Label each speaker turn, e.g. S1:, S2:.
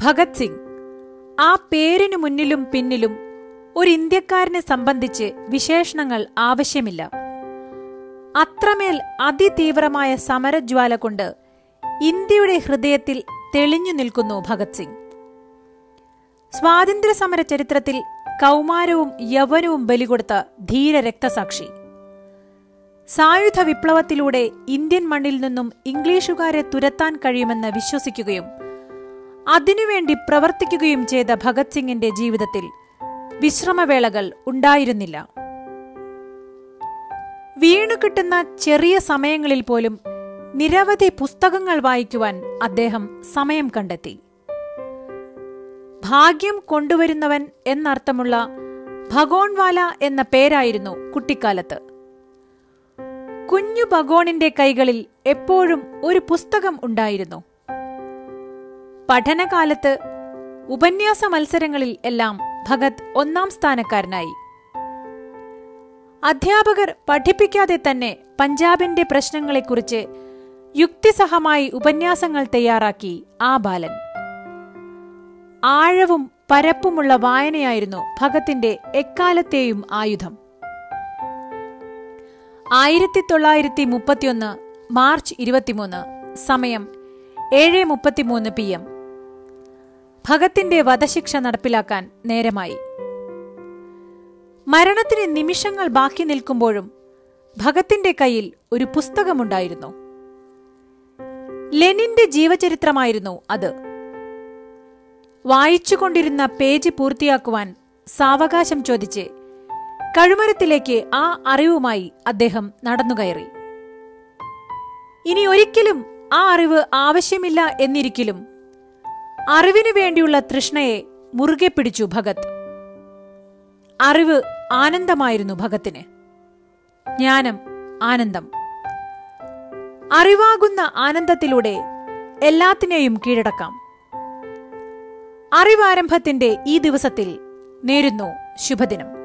S1: ഭഗത് സിംഗ് ആ പേരിനു മുന്നിലും പിന്നിലും ഒരു ഇന്ത്യക്കാരനെ സംബന്ധിച്ച് വിശേഷണങ്ങൾ ആവശ്യമില്ല അത്രമേൽ അതിതീവ്രമായ സമരജ്വാല കൊണ്ട് ഇന്ത്യയുടെ ഹൃദയത്തിൽ തെളിഞ്ഞു നിൽക്കുന്നു ഭഗത് സിംഗ് സ്വാതന്ത്ര്യ സമര ചരിത്രത്തിൽ കൗമാരവും യൗവനവും ബലികൊടുത്ത ധീര രക്തസാക്ഷി സായുധ വിപ്ലവത്തിലൂടെ ഇന്ത്യൻ മണ്ണിൽ നിന്നും ഇംഗ്ലീഷുകാരെ തുരത്താൻ കഴിയുമെന്ന് വിശ്വസിക്കുകയും അതിനുവേണ്ടി പ്രവർത്തിക്കുകയും ചെയ്ത ഭഗത് സിംഗിന്റെ ജീവിതത്തിൽ വിശ്രമവേളകൾ ഉണ്ടായിരുന്നില്ല വീണുകിട്ടുന്ന ചെറിയ സമയങ്ങളിൽ പോലും നിരവധി പുസ്തകങ്ങൾ വായിക്കുവാൻ അദ്ദേഹം സമയം കണ്ടെത്തി ഭാഗ്യം കൊണ്ടുവരുന്നവൻ എന്നർത്ഥമുള്ള ഭഗോൺവാല എന്ന പേരായിരുന്നു കുട്ടിക്കാലത്ത് കുഞ്ഞു ഭഗോണിന്റെ കൈകളിൽ എപ്പോഴും ഒരു പുസ്തകം ഉണ്ടായിരുന്നു പഠനകാലത്ത് ഉപന്യാസ മത്സരങ്ങളിൽ എല്ലാം ഭഗത് ഒന്നാം സ്ഥാനക്കാരനായി അധ്യാപകർ പഠിപ്പിക്കാതെ തന്നെ പഞ്ചാബിന്റെ പ്രശ്നങ്ങളെക്കുറിച്ച് യുക്തിസഹമായി ഉപന്യാസങ്ങൾ തയ്യാറാക്കി ആ ബാലൻ ആഴവും പരപ്പുമുള്ള വായനയായിരുന്നു ഭഗത്തിന്റെ എക്കാലത്തെയും ആയുധം ആയിരത്തി തൊള്ളായിരത്തി മുപ്പത്തിയൊന്ന് മാർച്ച് ഇരുപത്തിമൂന്ന് സമയം ഏഴ് മുപ്പത്തിമൂന്ന് പി എം ഭഗത്തിന്റെ വധശിക്ഷ നടപ്പിലാക്കാൻ നേരമായി മരണത്തിന് നിമിഷങ്ങൾ ബാക്കി നിൽക്കുമ്പോഴും ഭഗത്തിന്റെ കയ്യിൽ ഒരു പുസ്തകമുണ്ടായിരുന്നു ലെനിന്റെ ജീവചരിത്രമായിരുന്നു അത് വായിച്ചുകൊണ്ടിരുന്ന പേജ് പൂർത്തിയാക്കുവാൻ സാവകാശം ചോദിച്ച് കഴുമരത്തിലേക്ക് ആ അറിവുമായി അദ്ദേഹം നടന്നുകയറി ഇനി ഒരിക്കലും ആ അറിവ് ആവശ്യമില്ല എന്നിരിക്കലും അറിവിനു വേണ്ടിയുള്ള തൃഷ്ണയെ മുറുകെ പിടിച്ചു ഭഗത് അറിവ് ആനന്ദമായിരുന്നു ഭഗത്തിന് ജ്ഞാനം ആനന്ദം അറിവാകുന്ന ആനന്ദത്തിലൂടെ എല്ലാത്തിനെയും കീഴടക്കാം അറിവാരംഭത്തിന്റെ ഈ ദിവസത്തിൽ നേരുന്നു ശുഭദിനം